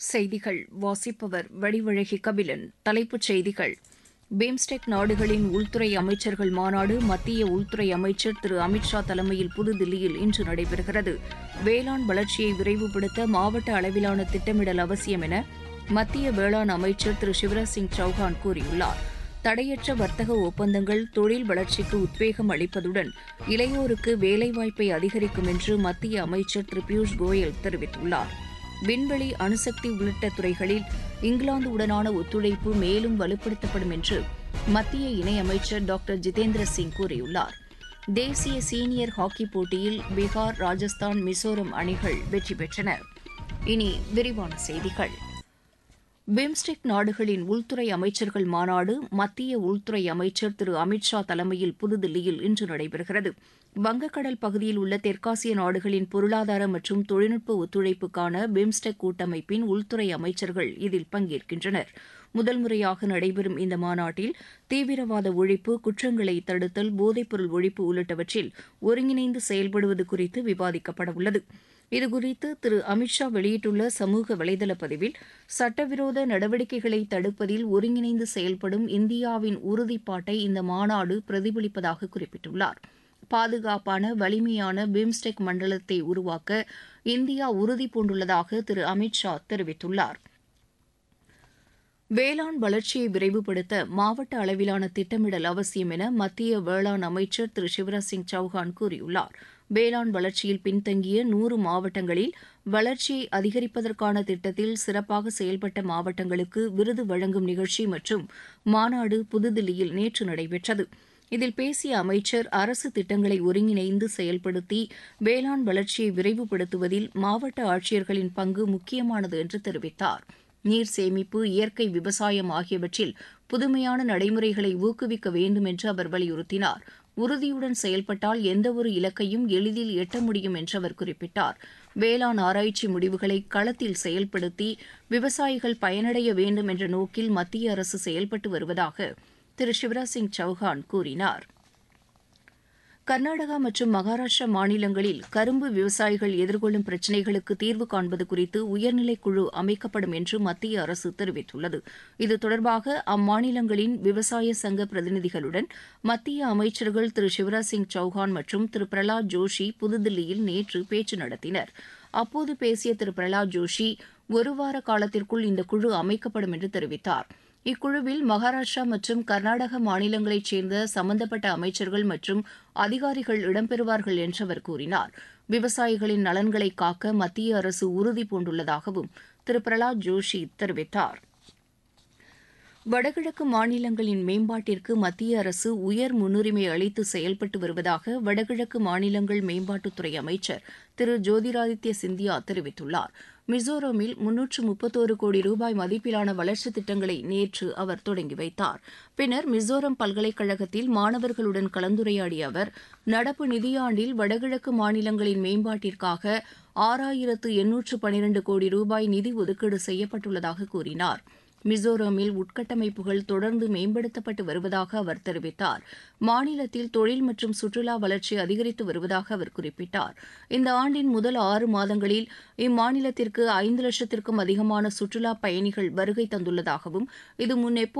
செய்திகள் வாசிப்பவர் வடிவழகி கபிலன் தலைப்புச் செய்திகள் பிம்ஸ்டெக் நாடுகளின் உள்துறை அமைச்சர்கள் மாநாடு மத்திய உள்துறை அமைச்சர் திரு அமித் ஷா தலைமையில் புதுதில்லியில் இன்று நடைபெறுகிறது வேளாண் வளர்ச்சியை விரைவுபடுத்த மாவட்ட அளவிலான திட்டமிடல் அவசியம் என மத்திய வேளாண் அமைச்சர் திரு சிவராஜ் சிங் சௌஹான் கூறியுள்ளார் தடையற்ற வர்த்தக ஒப்பந்தங்கள் தொழில் வளர்ச்சிக்கு உத்வேகம் அளிப்பதுடன் இளையோருக்கு வேலைவாய்ப்பை அதிகரிக்கும் என்று மத்திய அமைச்சர் திரு பியூஷ் கோயல் தெரிவித்துள்ளார் விண்வெளி அணுசக்தி உள்ளிட்ட துறைகளில் இங்கிலாந்துடனான ஒத்துழைப்பு மேலும் வலுப்படுத்தப்படும் என்று மத்திய இணையமைச்சர் டாக்டர் ஜிதேந்திர சிங் கூறியுள்ளார் தேசிய சீனியர் ஹாக்கி போட்டியில் பீகார் ராஜஸ்தான் மிசோரம் அணிகள் வெற்றி பெற்றன இனி விரிவான செய்திகள் பிம்ஸ்டெக் நாடுகளின் உள்துறை அமைச்சர்கள் மாநாடு மத்திய உள்துறை அமைச்சர் திரு அமித் ஷா தலைமையில் புதுதில்லியில் இன்று நடைபெறுகிறது வங்கக்கடல் பகுதியில் உள்ள தெற்காசிய நாடுகளின் பொருளாதார மற்றும் தொழில்நுட்ப ஒத்துழைப்புக்கான பிம்ஸ்டெக் கூட்டமைப்பின் உள்துறை அமைச்சர்கள் இதில் பங்கேற்கின்றனர் முதல் முறையாக நடைபெறும் இந்த மாநாட்டில் தீவிரவாத ஒழிப்பு குற்றங்களை தடுத்தல் போதைப்பொருள் ஒழிப்பு உள்ளிட்டவற்றில் ஒருங்கிணைந்து செயல்படுவது குறித்து விவாதிக்கப்பட உள்ளது இதுகுறித்து திரு அமித்ஷா வெளியிட்டுள்ள சமூக வலைதள பதிவில் சட்டவிரோத நடவடிக்கைகளை தடுப்பதில் ஒருங்கிணைந்து செயல்படும் இந்தியாவின் உறுதிப்பாட்டை இந்த மாநாடு பிரதிபலிப்பதாக குறிப்பிட்டுள்ளார் பாதுகாப்பான வலிமையான பிம்ஸ்டெக் மண்டலத்தை உருவாக்க இந்தியா உறுதி பூண்டுள்ளதாக திரு அமித்ஷா தெரிவித்துள்ளார் வேளாண் வளர்ச்சியை விரைவுபடுத்த மாவட்ட அளவிலான திட்டமிடல் அவசியம் என மத்திய வேளாண் அமைச்சர் திரு சிவராஜ் சிங் சௌஹான் கூறியுள்ளார் வேளாண் வளர்ச்சியில் பின்தங்கிய நூறு மாவட்டங்களில் வளர்ச்சியை அதிகரிப்பதற்கான திட்டத்தில் சிறப்பாக செயல்பட்ட மாவட்டங்களுக்கு விருது வழங்கும் நிகழ்ச்சி மற்றும் மாநாடு புதுதில்லியில் நேற்று நடைபெற்றது இதில் பேசிய அமைச்சர் அரசு திட்டங்களை ஒருங்கிணைந்து செயல்படுத்தி வேளாண் வளர்ச்சியை விரைவுபடுத்துவதில் மாவட்ட ஆட்சியர்களின் பங்கு முக்கியமானது என்று தெரிவித்தார் நீர் சேமிப்பு இயற்கை விவசாயம் ஆகியவற்றில் புதுமையான நடைமுறைகளை ஊக்குவிக்க வேண்டும் என்று அவர் வலியுறுத்தினார் உறுதியுடன் செயல்பட்டால் எந்தவொரு இலக்கையும் எளிதில் எட்ட முடியும் என்று அவர் குறிப்பிட்டார் வேளாண் ஆராய்ச்சி முடிவுகளை களத்தில் செயல்படுத்தி விவசாயிகள் பயனடைய வேண்டும் என்ற நோக்கில் மத்திய அரசு செயல்பட்டு வருவதாக திரு சிவராஜ் சிங் சௌஹான் கூறினார் கர்நாடகா மற்றும் மகாராஷ்டிரா மாநிலங்களில் கரும்பு விவசாயிகள் எதிர்கொள்ளும் பிரச்சினைகளுக்கு தீர்வு காண்பது குறித்து உயர்நிலைக் குழு அமைக்கப்படும் என்று மத்திய அரசு தெரிவித்துள்ளது இது தொடர்பாக அம்மாநிலங்களின் விவசாய சங்க பிரதிநிதிகளுடன் மத்திய அமைச்சர்கள் திரு சிவராஜ் சிங் சௌஹான் மற்றும் திரு பிரலாத் ஜோஷி புதுதில்லியில் நேற்று பேச்சு நடத்தினர் அப்போது பேசிய திரு பிரலாத் ஜோஷி ஒருவார காலத்திற்குள் இந்த குழு அமைக்கப்படும் என்று தெரிவித்தார் இக்குழுவில் மகாராஷ்டிரா மற்றும் கர்நாடக மாநிலங்களைச் சேர்ந்த சம்பந்தப்பட்ட அமைச்சர்கள் மற்றும் அதிகாரிகள் இடம்பெறுவார்கள் என்று அவர் கூறினார் விவசாயிகளின் நலன்களை காக்க மத்திய அரசு உறுதி பூண்டுள்ளதாகவும் திரு பிரலாத் ஜோஷி தெரிவித்தார் வடகிழக்கு மாநிலங்களின் மேம்பாட்டிற்கு மத்திய அரசு உயர் முன்னுரிமை அளித்து செயல்பட்டு வருவதாக வடகிழக்கு மாநிலங்கள் மேம்பாட்டுத்துறை அமைச்சர் திரு ஜோதிராதித்ய சிந்தியா தெரிவித்துள்ளார் மிசோரமில் முன்னூற்று முப்பத்தோரு கோடி ரூபாய் மதிப்பிலான வளர்ச்சித் திட்டங்களை நேற்று அவர் தொடங்கி வைத்தார் பின்னர் மிசோரம் பல்கலைக்கழகத்தில் மாணவர்களுடன் கலந்துரையாடிய அவர் நடப்பு நிதியாண்டில் வடகிழக்கு மாநிலங்களின் மேம்பாட்டிற்காக ஆறாயிரத்து எண்ணூற்று பனிரண்டு கோடி ரூபாய் நிதி ஒதுக்கீடு செய்யப்பட்டுள்ளதாக கூறினார் மிசோரமில் உட்கட்டமைப்புகள் தொடர்ந்து மேம்படுத்தப்பட்டு வருவதாக அவர் தெரிவித்தார் மாநிலத்தில் தொழில் மற்றும் சுற்றுலா வளர்ச்சி அதிகரித்து வருவதாக அவர் குறிப்பிட்டார் இந்த ஆண்டின் முதல் ஆறு மாதங்களில் இம்மாநிலத்திற்கு ஐந்து லட்சத்திற்கும் அதிகமான சுற்றுலா பயணிகள் வருகை தந்துள்ளதாகவும் இது முன்னெப்போ